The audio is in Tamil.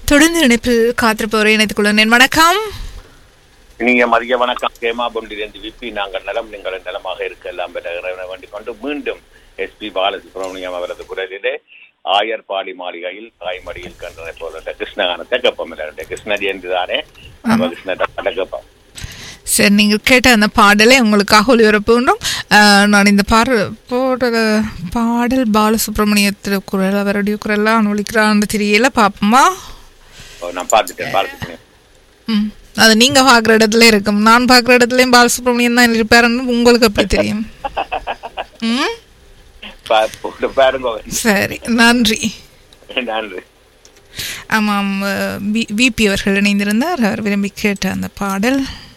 தொடர்ந்து இணைப்பில் காத்திருப்பவரை இணைத்துக் கொள்கிறேன் வணக்கம் நீங்க மதிய வணக்கம் கேமா பொண்டிலிருந்து விப்பி நாங்கள் நலம் நீங்கள் நலமாக இருக்க எல்லாம் பெற இறைவனை வேண்டிக் கொண்டு மீண்டும் எஸ்பி பாலசுப்ரமணியம் அவரது குரலிலே ஆயர் பாடி மாளிகையில் தாய்மடியில் கண்டனை போல கிருஷ்ணகானத்தை கப்பம் கிருஷ்ண ஜெயந்தி தானே நம்ம கிருஷ்ண கப்பம் சரி நீங்கள் கேட்ட அந்த பாடலை உங்களுக்காக ஒளிபரப்புகின்றோம் அஹ், நான் இந்த பாடல் பாடல் பாடல் பாலசுப்ரமணியத்தில் குரல் அவருடைய குரல்லாம் ஒழிக்கிறான்னு தெரியல பார்ப்போமா ஓ, நான் பார்த்துட்டேன் பார்த்துட்டேன் ம் அது நீங்கள் பார்க்குற இடத்துல இருக்கும் நான் பார்க்குற இடத்துலையும் பாலசுப்ரமணியம் தான் இருப்பாருன்னு உங்களுக்கு எப்படி தெரியும் ம் பா- போட்டு பாருங்க சரி நன்றி நன்றி ஆமாம் விபி அவர்கள் இணைந்திருந்தார் அவர் விரும்பி கேட்ட அந்த பாடல்